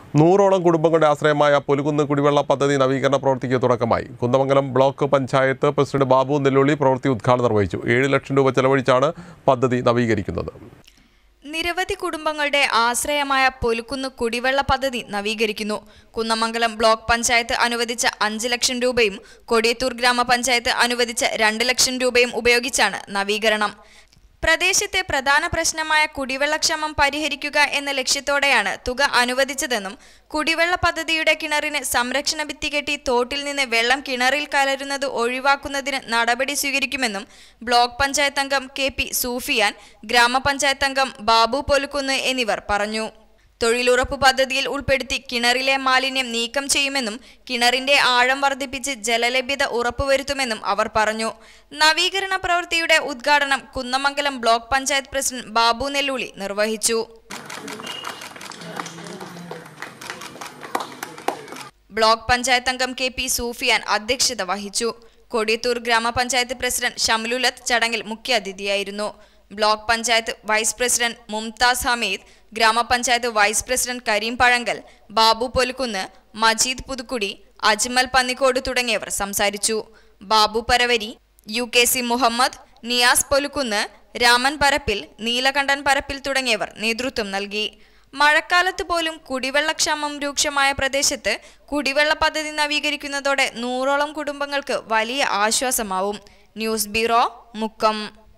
നൂറോളം കുടുംബങ്ങളുടെ ആശ്രയമായ പൊലുകുന്ന് കുടിവെള്ള പദ്ധതി നവീകരണ പ്രവൃത്തിക്ക് തുടക്കമായി കുന്നമംഗലം ബ്ലോക്ക് പഞ്ചായത്ത് പ്രസിഡന്റ് ബാബു നെല്ലുള്ളി പ്രവൃത്തി ഉദ്ഘാടനം നിർവഹിച്ചു ഏഴ് ലക്ഷം രൂപ ചെലവഴിച്ചാണ് പദ്ധതി നവീകരിക്കുന്നത് നിരവധി കുടുംബങ്ങളുടെ ആശ്രയമായ പൊലുക്കുന്ന് കുടിവെള്ള പദ്ധതി നവീകരിക്കുന്നു കുന്നമംഗലം ബ്ലോക്ക് പഞ്ചായത്ത് അനുവദിച്ച അഞ്ച് ലക്ഷം രൂപയും കൊടിയത്തൂർ ഗ്രാമപഞ്ചായത്ത് അനുവദിച്ച രണ്ട് ലക്ഷം രൂപയും ഉപയോഗിച്ചാണ് നവീകരണം പ്രദേശത്തെ പ്രധാന പ്രശ്നമായ കുടിവെള്ളക്ഷമം പരിഹരിക്കുക എന്ന ലക്ഷ്യത്തോടെയാണ് തുക അനുവദിച്ചതെന്നും കുടിവെള്ള പദ്ധതിയുടെ കിണറിന് സംരക്ഷണ ഭിത്തി കെട്ടി തോട്ടിൽ നിന്ന് വെള്ളം കിണറിൽ കലരുന്നത് ഒഴിവാക്കുന്നതിന് നടപടി സ്വീകരിക്കുമെന്നും ബ്ലോക്ക് പഞ്ചായത്ത് അംഗം കെ പി സൂഫിയാൻ ഗ്രാമപഞ്ചായത്ത് അംഗം ബാബു പൊലുക്കുന്ന് എന്നിവർ പറഞ്ഞു തൊഴിലുറപ്പ് പദ്ധതിയിൽ ഉൾപ്പെടുത്തി കിണറിലെ മാലിന്യം നീക്കം ചെയ്യുമെന്നും കിണറിന്റെ ആഴം വർദ്ധിപ്പിച്ച് ജലലഭ്യത ഉറപ്പുവരുത്തുമെന്നും അവർ പറഞ്ഞു നവീകരണ പ്രവൃത്തിയുടെ ഉദ്ഘാടനം കുന്നമംഗലം ബ്ലോക്ക് പഞ്ചായത്ത് പ്രസിഡന്റ് ബാബു നെല്ലൂളി നിർവഹിച്ചു ബ്ലോക്ക് പഞ്ചായത്ത് അംഗം കെ പി സൂഫിയാൻ അധ്യക്ഷത വഹിച്ചു കൊടിയത്തൂർ ഗ്രാമപഞ്ചായത്ത് പ്രസിഡന്റ് ഷംലുലത്ത് ചടങ്ങിൽ മുഖ്യാതിഥിയായിരുന്നു block panchayat vice president Mumtaz Hameed ഗ്രാമപഞ്ചായത്ത് വൈസ് പ്രസിഡന്റ് കരീം പഴങ്കൽ ബാബു പൊലുക്കുന്ന് മജീദ് പുതുക്കുടി അജ്മൽ പന്നിക്കോട് തുടങ്ങിയവർ സംസാരിച്ചു Babu Paravari U K C Muhammad Niyas Polukkunnu Raman Parappil Neelakandan Parappil തുടങ്ങിയവർ നേതൃത്വം നൽകി മഴക്കാലത്ത് പോലും കുടിവെള്ളക്ഷാമം രൂക്ഷമായ പ്രദേശത്ത് കുടിവെള്ള പദ്ധതി നവീകരിക്കുന്നതോടെ നൂറോളം കുടുംബങ്ങൾക്ക് വലിയ ആശ്വാസമാവും ന്യൂസ് ബ്യൂറോ മുക്കം